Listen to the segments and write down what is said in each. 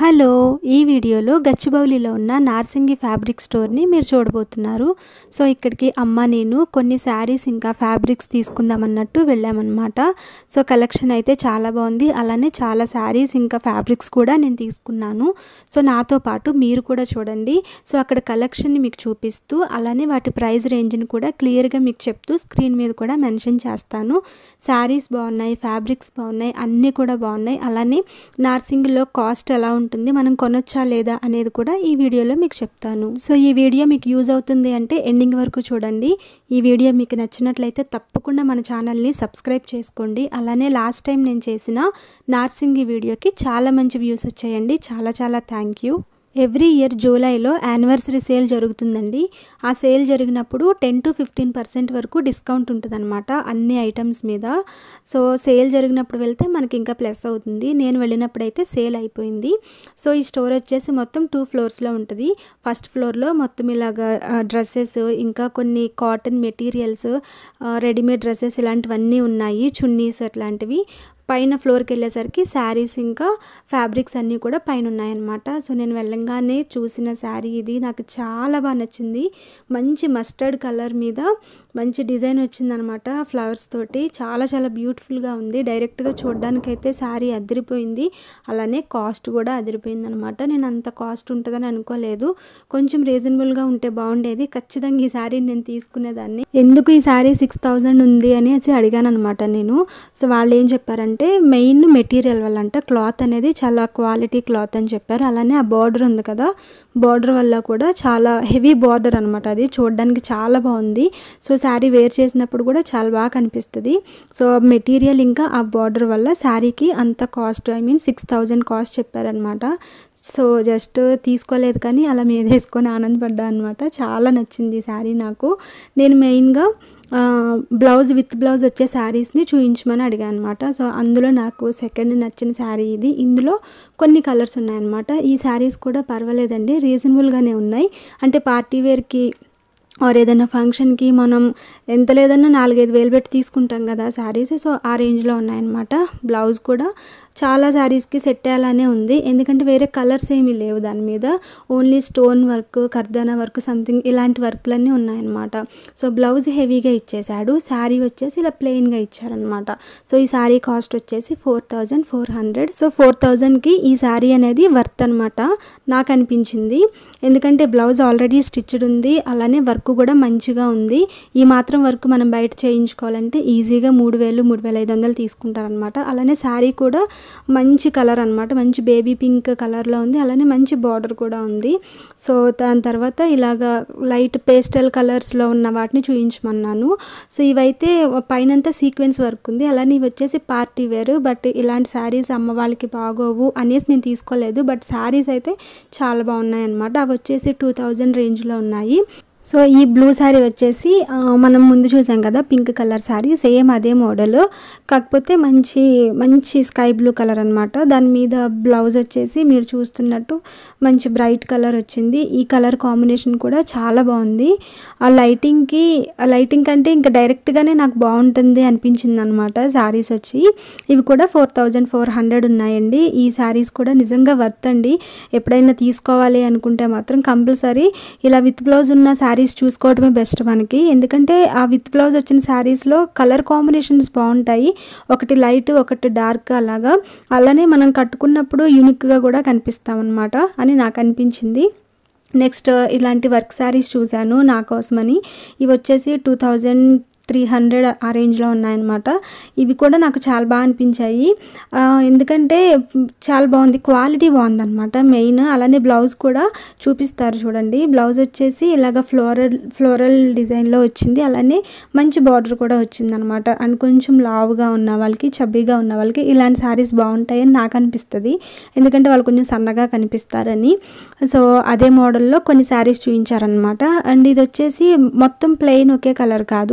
hello ఈ వీడియోలో గచ్చిబౌలిలో ఉన్న నార్సింగి ఫ్యాబ్రిక్ స్టోర్ని మీరు చూడబోతున్నారు సో ఇక్కడికి అమ్మ నేను కొన్ని శారీస్ ఇంకా ఫ్యాబ్రిక్స్ తీసుకుందామన్నట్టు వెళ్ళామన్నమాట సో కలెక్షన్ అయితే చాలా బాగుంది అలానే చాలా శారీస్ ఇంకా ఫ్యాబ్రిక్స్ కూడా నేను తీసుకున్నాను సో నాతో పాటు మీరు కూడా చూడండి సో అక్కడ కలెక్షన్ని మీకు చూపిస్తూ అలానే వాటి ప్రైస్ రేంజ్ని కూడా క్లియర్గా మీకు చెప్తూ స్క్రీన్ మీద కూడా మెన్షన్ చేస్తాను శారీస్ బాగున్నాయి ఫ్యాబ్రిక్స్ బాగున్నాయి అన్నీ కూడా బాగున్నాయి అలానే నార్సింగ్లో కాస్ట్ ఎలా ఉంటుంది మనం కొనొచ్చా లేదా అనేది కూడా ఈ వీడియోలో మీకు చెప్తాను సో ఈ వీడియో మీకు యూజ్ అవుతుంది అంటే ఎండింగ్ వరకు చూడండి ఈ వీడియో మీకు నచ్చినట్లయితే తప్పకుండా మన ఛానల్ని సబ్స్క్రైబ్ చేసుకోండి అలానే లాస్ట్ టైం నేను చేసిన నార్సింగి వీడియోకి చాలా మంచి వ్యూస్ వచ్చాయండి చాలా చాలా థ్యాంక్ యూ ఎవ్రీ ఇయర్ జూలైలో యానివర్సరీ సేల్ జరుగుతుందండి ఆ సేల్ జరిగినప్పుడు టెన్ టు ఫిఫ్టీన్ పర్సెంట్ వరకు డిస్కౌంట్ ఉంటుందన్నమాట అన్ని ఐటమ్స్ మీద సో సేల్ జరిగినప్పుడు వెళ్తే మనకి ఇంకా ప్లస్ అవుతుంది నేను వెళ్ళినప్పుడైతే సేల్ అయిపోయింది సో ఈ స్టోర్ వచ్చేసి మొత్తం టూ ఫ్లోర్స్లో ఉంటుంది ఫస్ట్ ఫ్లోర్లో మొత్తం ఇలాగా డ్రెస్సెస్ ఇంకా కొన్ని కాటన్ మెటీరియల్స్ రెడీమేడ్ డ్రెస్సెస్ ఇలాంటివన్నీ ఉన్నాయి చున్నీస్ అట్లాంటివి పైన ఫ్లోర్కి వెళ్ళేసరికి శారీస్ ఇంకా ఫ్యాబ్రిక్స్ అన్నీ కూడా పైన ఉన్నాయన్నమాట సో నేను వెళ్ళంగానే చూసిన శారీ ఇది నాకు చాలా బాగా నచ్చింది మంచి మస్టర్డ్ కలర్ మీద మంచి డిజైన్ వచ్చిందనమాట ఫ్లవర్స్ తోటి చాలా చాలా బ్యూటిఫుల్గా ఉంది డైరెక్ట్గా చూడడానికైతే శారీ అదిరిపోయింది అలానే కాస్ట్ కూడా అదిరిపోయింది అనమాట నేను అంత కాస్ట్ ఉంటుందని అనుకోలేదు కొంచెం రీజనబుల్గా ఉంటే బాగుండేది ఖచ్చితంగా ఈ శారీ నేను తీసుకునేదాన్ని ఎందుకు ఈ శారీ సిక్స్ థౌజండ్ ఉంది అని వచ్చి అడిగాను అనమాట నేను సో వాళ్ళు ఏం చెప్పారంటే అంటే మెయిన్ మెటీరియల్ వల్ల అంటే క్లాత్ అనేది చాలా క్వాలిటీ క్లాత్ అని చెప్పారు అలానే ఆ బార్డర్ ఉంది కదా బార్డర్ వల్ల కూడా చాలా హెవీ బార్డర్ అనమాట అది చూడడానికి చాలా బాగుంది సో శారీ వేర్ చేసినప్పుడు కూడా చాలా బాగా కనిపిస్తుంది సో మెటీరియల్ ఇంకా ఆ బార్డర్ వల్ల శారీకి అంత cost I mean six thousand cost చెప్పారనమాట సో జస్ట్ తీసుకోలేదు కానీ అలా మీద వేసుకొని ఆనందపడ్డా అనమాట చాలా నచ్చింది శారీ నాకు నేను మెయిన్గా బ్లౌజ్ విత్ బ్లౌజ్ వచ్చే శారీస్ని చూపించమని అడిగాను అనమాట సో అందులో నాకు సెకండ్ నచ్చిన శారీ ఇది ఇందులో కొన్ని కలర్స్ ఉన్నాయన్నమాట ఈ శారీస్ కూడా పర్వాలేదండి రీజనబుల్గానే ఉన్నాయి అంటే పార్టీ వేర్కి ఆర్ ఏదైనా ఫంక్షన్కి మనం ఎంత లేదన్నా నాలుగైదు వేలు పెట్టి తీసుకుంటాం కదా శారీస్ సో ఆ రేంజ్లో ఉన్నాయన్నమాట బ్లౌజ్ కూడా చాలా శారీస్కి సెట్ అయ్యేలానే ఉంది ఎందుకంటే వేరే కలర్స్ ఏమీ లేవు దాని మీద ఓన్లీ స్టోన్ వర్క్ కర్దానా వర్క్ సంథింగ్ ఇలాంటి వర్క్లన్నీ ఉన్నాయన్నమాట సో బ్లౌజ్ హెవీగా ఇచ్చేసాడు శారీ వచ్చేసి ఇలా ప్లెయిన్గా ఇచ్చారనమాట సో ఈ శారీ కాస్ట్ వచ్చేసి four thousand four hundred so four థౌజండ్కి ఈ శారీ అనేది వర్త్ అనమాట నాకు అనిపించింది ఎందుకంటే బ్లౌజ్ ఆల్రెడీ స్టిచ్డ్ ఉంది అలానే వర్క్ కూడా మంచిగా ఉంది ఈ మాత్రం వర్క్ మనం బయట చేయించుకోవాలంటే ఈజీగా మూడు వేలు మూడు వేల ఐదు వందలు తీసుకుంటారనమాట అలానే శారీ కూడా మంచి కలర్ అనమాట మంచి బేబీ పింక్ కలర్లో ఉంది అలానే మంచి బార్డర్ కూడా ఉంది సో దాని తర్వాత ఇలాగా లైట్ పేస్టల్ కలర్స్లో ఉన్న వాటిని చూపించమన్నాను సో ఇవైతే పైనంతా సీక్వెన్స్ వర్క్ ఉంది అలానే ఇవి వచ్చేసి పార్టీ వేర్ బట్ ఇలాంటి శారీస్ అమ్మ వాళ్ళకి బాగోవు అనేసి నేను తీసుకోలేదు బట్ శారీస్ అయితే చాలా బాగున్నాయి అనమాట అవి వచ్చేసి టూ థౌజండ్ రేంజ్లో ఉన్నాయి సో ఈ బ్లూ శారీ వచ్చేసి మనం ముందు చూసాం కదా పింక్ కలర్ శారీ సేమ్ అదే మోడల్ కాకపోతే మంచి మంచి స్కై బ్లూ కలర్ అనమాట దాని మీద బ్లౌజ్ వచ్చేసి మీరు చూస్తున్నట్టు మంచి బ్రైట్ కలర్ వచ్చింది ఈ కలర్ కాంబినేషన్ కూడా చాలా బాగుంది ఆ లైటింగ్కి ఆ లైటింగ్ కంటే ఇంకా డైరెక్ట్గానే నాకు బాగుంటుంది అనిపించింది అనమాట శారీస్ వచ్చి ఇవి కూడా ఫోర్ థౌజండ్ ఫోర్ హండ్రెడ్ ఉన్నాయండి ఈ శారీస్ కూడా నిజంగా వర్త్ అండి ఎప్పుడైనా తీసుకోవాలి అనుకుంటే మాత్రం కంపల్సరీ ఇలా విత్ బ్లౌజ్ ఉన్న శారీస్ చూసుకోవడమే బెస్ట్ మనకి ఎందుకంటే ఆ విత్ బ్లౌజ్ వచ్చిన శారీస్లో కలర్ కాంబినేషన్స్ బాగుంటాయి ఒకటి లైట్ ఒకటి డార్క్ అలాగా అలానే మనం కట్టుకున్నప్పుడు యూనిక్గా కూడా కనిపిస్తాం అనమాట అని నాకు అనిపించింది నెక్స్ట్ ఇలాంటి వర్క్ శారీస్ చూశాను నా కోసమని ఇవి వచ్చేసి టూ థౌజండ్ త్రీ హండ్రెడ్ ఆ రేంజ్లో ఉన్నాయన్నమాట ఇవి కూడా నాకు చాలా బాగా అనిపించాయి ఎందుకంటే చాలా బాగుంది క్వాలిటీ బాగుందన్నమాట మెయిన్ అలానే బ్లౌజ్ కూడా చూపిస్తారు చూడండి బ్లౌజ్ వచ్చేసి ఇలాగ ఫ్లోరల్ ఫ్లోరల్ డిజైన్లో వచ్చింది అలానే మంచి బార్డర్ కూడా వచ్చిందనమాట అండ్ కొంచెం లావుగా ఉన్న వాళ్ళకి చబ్బీగా ఉన్న వాళ్ళకి ఇలాంటి శారీస్ బాగుంటాయని నాకు అనిపిస్తుంది ఎందుకంటే వాళ్ళు కొంచెం సన్నగా కనిపిస్తారని సో అదే మోడల్లో కొన్ని శారీస్ చూపించారనమాట అండ్ ఇది వచ్చేసి మొత్తం ప్లెయిన్ ఒకే కలర్ కాదు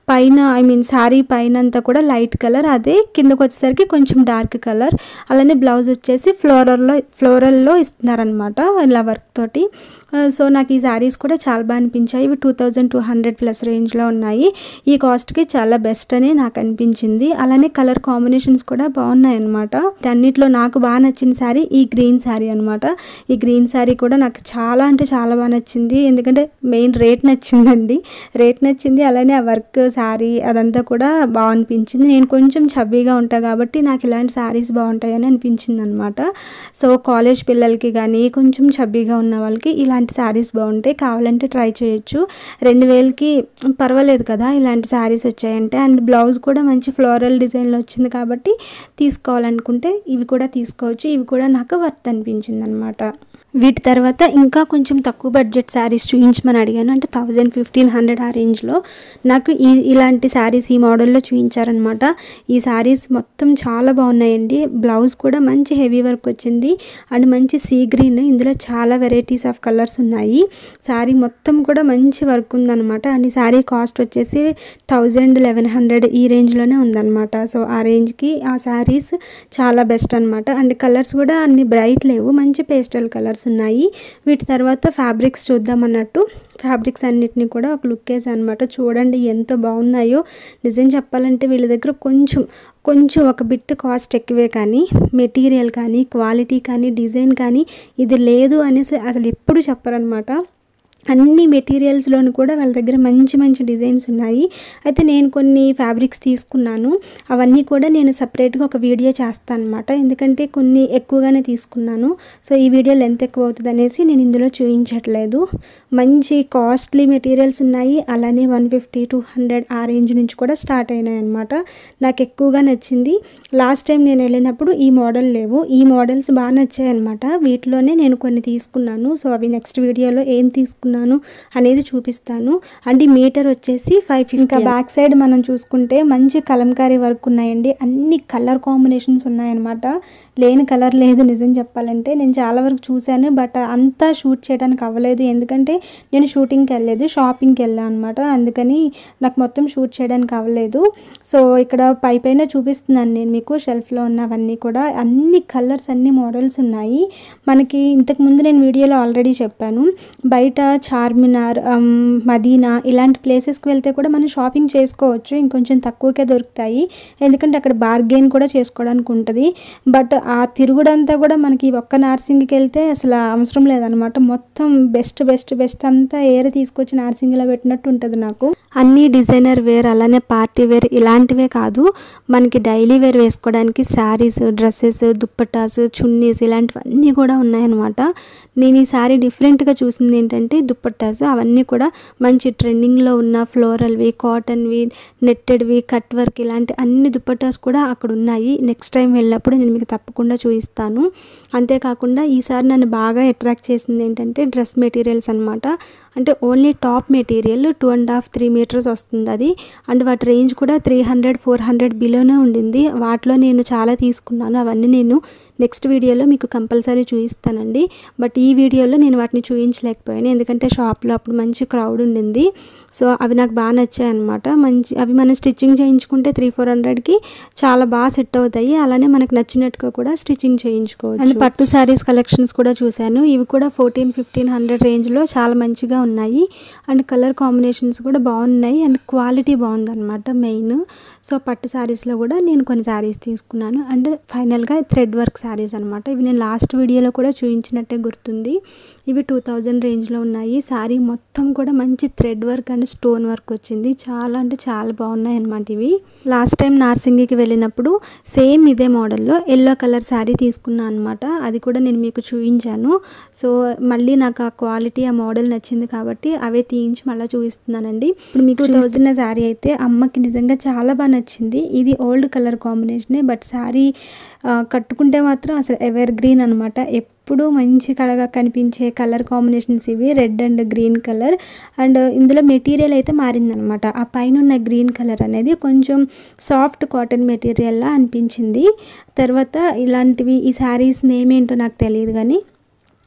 పైన ఐ మీన్ శారీ పైన అంతా కూడా లైట్ కలర్ అదే కిందకు వచ్చేసరికి కొంచెం డార్క్ కలర్ అలానే బ్లౌజ్ వచ్చేసి ఫ్లోరల్లో ఫ్లోరల్లో ఇస్తున్నారనమాట ఇలా వర్క్ తోటి సో నాకు ఈ శారీస్ కూడా చాలా బాగా అనిపించాయి ఇవి two thousand two hundred plus రేంజ్లో ఉన్నాయి ఈ కాస్ట్కి చాలా బెస్ట్ అని నాకు అనిపించింది అలానే కలర్ కాంబినేషన్స్ కూడా బాగున్నాయి అనమాట అన్నిట్లో నాకు బాగా నచ్చిన శారీ ఈ గ్రీన్ శారీ అనమాట ఈ గ్రీన్ శారీ కూడా నాకు చాలా అంటే చాలా బాగా నచ్చింది ఎందుకంటే మెయిన్ రేట్ నచ్చిందండి రేట్ నచ్చింది అలానే ఆ వర్క్ శారీ అదంతా కూడా బాగా అనిపించింది నేను కొంచెం చబ్బీగా ఉంటాను కాబట్టి నాకు ఇలాంటి శారీస్ బాగుంటాయని అనిపించింది అనమాట సో కాలేజ్ పిల్లలకి కానీ కొంచెం చబ్బీగా ఉన్న వాళ్ళకి ఇలాంటి శారీస్ బాగుంటాయి కావాలంటే ట్రై చేయొచ్చు రెండు వేలకి పర్వాలేదు కదా ఇలాంటి శారీస్ వచ్చాయంటే అండ్ బ్లౌజ్ కూడా మంచి ఫ్లోరల్ డిజైన్లో వచ్చింది కాబట్టి తీసుకోవాలనుకుంటే ఇవి కూడా తీసుకోవచ్చు ఇవి కూడా నాకు వర్త్ అనిపించింది అనమాట వీటి తర్వాత ఇంకా కొంచెం తక్కువ బడ్జెట్ శారీస్ చూపించమని అడిగాను అంటే థౌజండ్ ఫిఫ్టీన్ హండ్రెడ్ ఆ రేంజ్లో నాకు ఈ ఇలాంటి శారీస్ ఈ మోడల్లో చూపించారనమాట ఈ శారీస్ మొత్తం చాలా బాగున్నాయండి బ్లౌజ్ కూడా మంచి హెవీ వర్క్ వచ్చింది అండ్ మంచి సీ గ్రీన్ ఇందులో చాలా వెరైటీస్ ఆఫ్ కలర్స్ ఉన్నాయి శారీ మొత్తం కూడా మంచి వర్క్ ఉందన్నమాట అండ్ ఈ శారీ కాస్ట్ వచ్చేసి థౌజండ్ లెవెన్ హండ్రెడ్ ఈ రేంజ్లోనే ఉందన్నమాట సో ఆ రేంజ్కి ఆ శారీస్ చాలా బెస్ట్ అనమాట అండ్ కలర్స్ కూడా అన్ని బ్రైట్ లేవు మంచి పేస్టల్ కలర్స్ ఉన్నాయి వీటి తర్వాత ఫ్యాబ్రిక్స్ చూద్దాం అన్నట్టు ఫ్యాబ్రిక్స్ అన్నిటిని కూడా ఒక లుక్ వేసి అనమాట చూడండి ఎంత బాగున్నాయో నిజం చెప్పాలంటే వీళ్ళ దగ్గర కొంచెం కొంచెం ఒక బిట్ కాస్ట్ ఎక్కువే కానీ మెటీరియల్ కానీ క్వాలిటీ కానీ డిజైన్ కానీ ఇది లేదు అనేసి అసలు ఎప్పుడు చెప్పరనమాట అన్ని మెటీరియల్స్లోనూ కూడా వాళ్ళ దగ్గర మంచి మంచి డిజైన్స్ ఉన్నాయి అయితే నేను కొన్ని ఫ్యాబ్రిక్స్ తీసుకున్నాను అవన్నీ కూడా నేను సపరేట్గా ఒక వీడియో చేస్తాను అనమాట ఎందుకంటే కొన్ని ఎక్కువగానే తీసుకున్నాను సో ఈ వీడియో లెంత్ ఎక్కువ అవుతుంది అనేసి నేను ఇందులో చూపించట్లేదు మంచి కాస్ట్లీ మెటీరియల్స్ ఉన్నాయి అలానే వన్ ఫిఫ్టీ టూ హండ్రెడ్ ఆ రేంజ్ నుంచి కూడా స్టార్ట్ అయినాయి అనమాట నాకు ఎక్కువగా నచ్చింది లాస్ట్ టైం నేను వెళ్ళినప్పుడు ఈ మోడల్ లేవు ఈ మోడల్స్ బాగా నచ్చాయి అనమాట వీటిలోనే నేను కొన్ని తీసుకున్నాను సో అవి నెక్స్ట్ వీడియోలో ఏం తీసుకున్నాను అనేది చూపిస్తాను అండ్ ఈ మీటర్ వచ్చేసి ఫైవ్ ఇంకా బ్యాక్ సైడ్ మనం చూసుకుంటే మంచి కలంకారీ వర్క్ ఉన్నాయండి అన్ని కలర్ కాంబినేషన్స్ ఉన్నాయన్నమాట లేని కలర్ లేదు నిజం చెప్పాలంటే నేను చాలా వరకు చూశాను బట్ అంతా షూట్ చేయడానికి అవ్వలేదు ఎందుకంటే నేను షూటింగ్కి వెళ్ళలేదు షాపింగ్కి వెళ్ళాను అనమాట అందుకని నాకు మొత్తం షూట్ చేయడానికి అవ్వలేదు సో ఇక్కడ పై పైన చూపిస్తున్నాను నేను మీకు షెల్ఫ్లో ఉన్నవన్నీ కూడా అన్ని కలర్స్ అన్ని మోడల్స్ ఉన్నాయి మనకి ఇంతకుముందు నేను వీడియోలో ఆల్రెడీ చెప్పాను బయట చార్మినార్ మదీనా ఇలాంటి ప్లేసెస్కి వెళ్తే కూడా మనం షాపింగ్ చేసుకోవచ్చు ఇంకొంచెం తక్కువకే దొరుకుతాయి ఎందుకంటే అక్కడ బార్గెన్ కూడా చేసుకోవడానికి ఉంటుంది బట్ ఆ తిరుగుడంతా కూడా మనకి ఒక్క నార్సింగ్కి వెళ్తే అసలు అవసరం లేదనమాట మొత్తం బెస్ట్ బెస్ట్ బెస్ట్ అంతా ఏరి తీసుకొచ్చి నార్సింగ్లో పెట్టినట్టు ఉంటుంది నాకు అన్ని డిజైనర్ వేర్ అలానే పార్టీ వేర్ ఇలాంటివే కాదు మనకి డైలీ వేర్ వేసుకోవడానికి శారీస్ డ్రెస్సెస్ దుప్పటాస్ చున్నీస్ ఇలాంటివన్నీ కూడా ఉన్నాయన్నమాట నేను ఈ శారీ డిఫరెంట్గా చూసింది ఏంటంటే దుప్పటాస్ అవన్నీ కూడా మంచి ట్రెండింగ్లో ఉన్న ఫ్లోరల్వి కాటన్వి నెట్టెడ్వి కట్ వర్క్ ఇలాంటి అన్ని దుప్పటాస్ కూడా అక్కడ ఉన్నాయి నెక్స్ట్ టైం వెళ్ళినప్పుడు నేను మీకు తప్పకుండా చూపిస్తాను అంతేకాకుండా ఈసారి నన్ను బాగా అట్రాక్ట్ చేసింది ఏంటంటే డ్రెస్ మెటీరియల్స్ అనమాట అంటే only top material two and half three metres వస్తుంది అది అండ్ వాటి రేంజ్ కూడా త్రీ హండ్రెడ్ ఫోర్ హండ్రెడ్ బిలోనే ఉండింది వాటిలో నేను చాలా తీసుకున్నాను అవన్నీ నేను నెక్స్ట్ వీడియోలో మీకు కంపల్సరీ చూపిస్తానండి బట్ ఈ వీడియోలో నేను వాటిని చూపించలేకపోయాను ఎందుకంటే షాప్లో అప్పుడు మంచి క్రౌడ్ ఉండింది సో అవి నాకు బాగా నచ్చాయి అనమాట మంచి అవి మనం స్టిచ్చింగ్ చేయించుకుంటే త్రీ ఫోర్ హండ్రెడ్కి చాలా బాగా సెట్ అవుతాయి అలానే మనకు నచ్చినట్టుగా కూడా స్టిచ్చింగ్ చేయించుకోవచ్చు అండ్ పట్టు శారీస్ కలెక్షన్స్ కూడా చూశాను ఇవి కూడా ఫోర్టీన్ ఫిఫ్టీన్ హండ్రెడ్ రేంజ్లో చాలా మంచిగా ఉన్నాయి అండ్ కలర్ కాంబినేషన్స్ కూడా బాగున్నాయి అండ్ క్వాలిటీ బాగుందన్నమాట మెయిన్ సో పట్టు శారీస్లో కూడా నేను కొన్ని శారీస్ తీసుకున్నాను అండ్ ఫైనల్గా థ్రెడ్ వర్క్ శారీస్ అనమాట ఇవి నేను లాస్ట్ వీడియోలో కూడా చూపించినట్టే గుర్తుంది ఇవి టూ థౌజండ్ రేంజ్లో ఉన్నాయి శారీ మొత్తం కూడా మంచి thread work and stone work వచ్చింది చాలా అంటే చాలా బాగున్నాయి అనమాట ఇవి లాస్ట్ టైం నార్సింగికి వెళ్ళినప్పుడు సేమ్ ఇదే మోడల్లో ఎల్లో కలర్ శారీ తీసుకున్నాను అనమాట అది కూడా నేను మీకు చూపించాను సో మళ్ళీ నాకు ఆ క్వాలిటీ ఆ మోడల్ నచ్చింది కాబట్టి అవే తీయించి మళ్ళీ చూపిస్తున్నానండి ఇప్పుడు మీకు చూస్తున్న శారీ అయితే అమ్మకి నిజంగా చాలా బాగా నచ్చింది ఇది ఓల్డ్ కలర్ కాంబినేషనే బట్ శారీ కట్టుకుంటే మాత్రం అసలు ఎవర్ గ్రీన్ అనమాట ఎప్పుడు మంచి కలగా కనిపించే కలర్ కాంబినేషన్స్ ఇవి red and green colour and ఇందులో మెటీరియల్ అయితే మారిందనమాట ఆ పైన ఉన్న గ్రీన్ కలర్ అనేది కొంచెం సాఫ్ట్ కాటన్ మెటీరియల్లా అనిపించింది తర్వాత ఇలాంటివి ఈ శారీస్ నేమ్ ఏంటో నాకు తెలియదు కానీ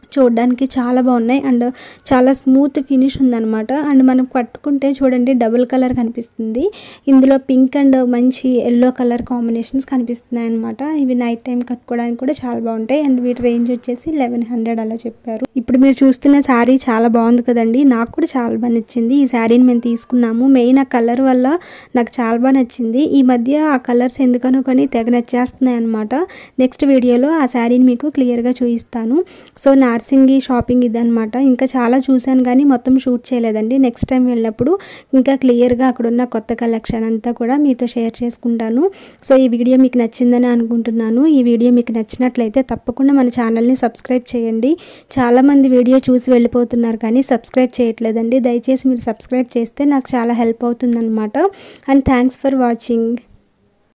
చూడడానికి చాలా బాగున్నాయి అండ్ చాలా స్మూత్ ఫినిష్ ఉందన్నమాట అండ్ మనం కట్టుకుంటే చూడండి డబుల్ కలర్ కనిపిస్తుంది ఇందులో పింక్ అండ్ మంచి ఎల్లో కలర్ కాంబినేషన్స్ కనిపిస్తున్నాయి అనమాట ఇవి నైట్ టైం కట్టుకోవడానికి కూడా చాలా బాగుంటాయి అండ్ వీటి రేంజ్ వచ్చేసి లెవెన్ హండ్రెడ్ అలా చెప్పారు ఇప్పుడు మీరు చూస్తున్న శారీ చాలా బాగుంది కదండి నాకు కూడా చాలా బాగా నచ్చింది ఈ శారీని మేము తీసుకున్నాము మెయిన్ ఆ కలర్ వల్ల నాకు చాలా బాగా నచ్చింది ఈ మధ్య ఆ కలర్స్ ఎందుకనో కానీ తెగ నచ్చేస్తున్నాయి అనమాట నెక్స్ట్ వీడియోలో ఆ శారీని మీకు క్లియర్గా చూపిస్తాను సో నార్సింగి షాపింగ్ ఇదనమాట ఇంకా చాలా చూశాను కానీ మొత్తం షూట్ చేయలేదండి నెక్స్ట్ టైం వెళ్ళినప్పుడు ఇంకా క్లియర్గా అక్కడ ఉన్న కొత్త కలెక్షన్ అంతా కూడా మీతో షేర్ చేసుకుంటాను సో ఈ వీడియో మీకు నచ్చిందని అనుకుంటున్నాను ఈ వీడియో మీకు నచ్చినట్లయితే తప్పకుండా మన ఛానల్ని సబ్స్క్రైబ్ చేయండి చాలామంది వీడియో చూసి వెళ్ళిపోతున్నారు కానీ సబ్స్క్రైబ్ చేయట్లేదండి దయచేసి మీరు సబ్స్క్రైబ్ చేస్తే నాకు చాలా హెల్ప్ అవుతుందన్నమాట అండ్ థ్యాంక్స్ ఫర్ వాచింగ్